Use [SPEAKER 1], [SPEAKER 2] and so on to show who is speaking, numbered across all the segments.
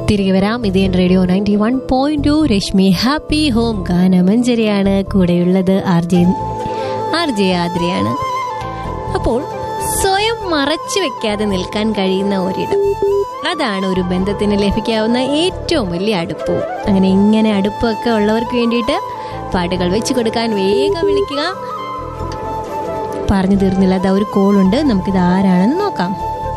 [SPEAKER 1] തിരികെ വരാം ഇത് എൻ radio ninety one point two Rashmi happy home ഗാനമഞ്ജരിയാണ് കൂടെയുള്ളത് ആർ ജെ ആർ ജെ ആദ്രയാണ് അപ്പോൾ സ്വയം മറച്ചു വെക്കാതെ നിൽക്കാൻ കഴിയുന്ന ഒരിടം അതാണ് ഒരു ബന്ധത്തിന് ലഭിക്കാവുന്ന ഏറ്റവും വലിയ അടുപ്പവും അങ്ങനെ ഇങ്ങനെ അടുപ്പമൊക്കെ ഉള്ളവർക്ക് വേണ്ടിയിട്ട് പാട്ടുകൾ വെച്ച് കൊടുക്കാൻ വേഗം വിളിക്കുക പറഞ്ഞു തീർന്നില്ല അതാ ഒരു കോളുണ്ട് നമുക്കിത് ആരാണെന്ന് നോക്കാം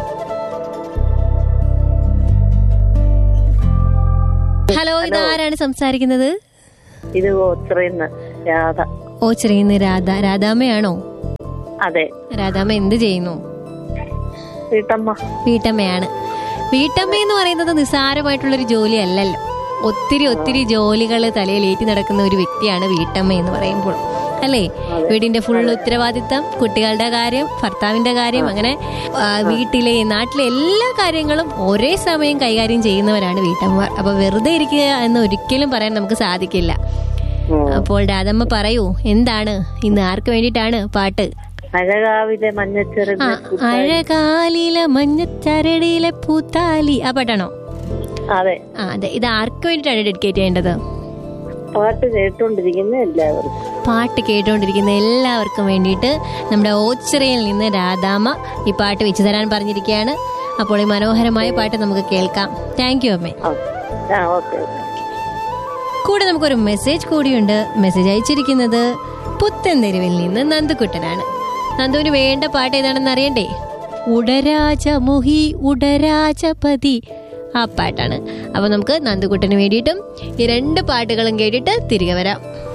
[SPEAKER 1] ഹലോ ഇത് ആരാണ് സംസാരിക്കുന്നത്
[SPEAKER 2] ഇത് ഓച്ചറിന്ന് രാധ
[SPEAKER 1] ഓച്ചിറയുന്ന രാധ രാധാമ്മയാണോ
[SPEAKER 2] അതെ
[SPEAKER 1] രാധാമ്മ എന്ത് ചെയ്യുന്നു
[SPEAKER 2] വീട്ടമ്മ
[SPEAKER 1] വീട്ടമ്മയാണ് വീട്ടമ്മ എന്ന് പറയുന്നത് നിസ്സാരമായിട്ടുള്ളൊരു ജോലി അല്ലല്ലോ ഒത്തിരി ഒത്തിരി ജോലികൾ തലയിലേറ്റി നടക്കുന്ന ഒരു വ്യക്തിയാണ് വീട്ടമ്മ എന്ന് പറയുമ്പോൾ അല്ലേ വീടിന്റെ ഫുൾ ഉത്തരവാദിത്തം കുട്ടികളുടെ കാര്യം ഭർത്താവിന്റെ കാര്യം അങ്ങനെ ആ, വീട്ടിലെ നാട്ടിലെ എല്ലാ കാര്യങ്ങളും ഒരേ സമയം കൈകാര്യം ചെയ്യുന്നവരാണ് വീട്ടമ്മമാർ അപ്പൊ വെറുതെ ഇരിക്കുക എന്ന് ഒരിക്കലും പറയാൻ നമുക്ക് സാധിക്കില്ല
[SPEAKER 2] ഉം.
[SPEAKER 1] അപ്പോൾ രാധമ്മ പറയൂ എന്താണ് ഇന്ന് ആർക്ക് വേണ്ടിയിട്ടാണ് പാട്ട്
[SPEAKER 2] അഴകാവിലെ
[SPEAKER 1] ആ
[SPEAKER 2] മഞ്ഞച്ചെറുത്
[SPEAKER 1] അഴകാലിലെ മഞ്ഞച്ചരടിയിലെ പൂത്താലി ആ പാട്ടാണോ
[SPEAKER 2] അതെ
[SPEAKER 1] ആ അതെ ഇത് ആർക്ക് വേണ്ടിയിട്ടാണ് ഡെഡിക്കേറ്റ് ചെയ്യേണ്ടത്
[SPEAKER 2] പാട്ട് കേട്ടോണ്ടിരിക്കുന്ന എല്ലാവർക്കും
[SPEAKER 1] പാട്ട് കേട്ടുകൊണ്ടിരിക്കുന്ന എല്ലാവർക്കും വേണ്ടിയിട്ട് നമ്മുടെ ഓച്ചിറയിൽ നിന്ന് രാധാമ്മ ഈ പാട്ട് വെച്ചു തരാൻ പറഞ്ഞിരിക്കുകയാണ് അപ്പോൾ ഈ മനോഹരമായ പാട്ട് നമുക്ക് കേൾക്കാം താങ്ക് യു അമ്മേ
[SPEAKER 2] ആ ആ ഓക്കെ
[SPEAKER 1] കൂടെ നമുക്കൊരു മെസ്സേജ് കൂടിയുണ്ട് മെസ്സേജ് അയച്ചിരിക്കുന്നത് പുത്തൻതെരുവിൽ നിന്ന് നന്ദുക്കുട്ടനാണ് നന്ദുവിന് വേണ്ട പാട്ട് ഏതാണെന്ന് അറിയണ്ടേ ഉടരാജമുഹി ഉടരാജപതി ആ പാട്ടാണ് അപ്പൊ നമുക്ക് നന്ദുക്കുട്ടന് വേണ്ടിയിട്ടും ഈ രണ്ട് പാട്ടുകളും കേട്ടിട്ട് തിരികെ വരാം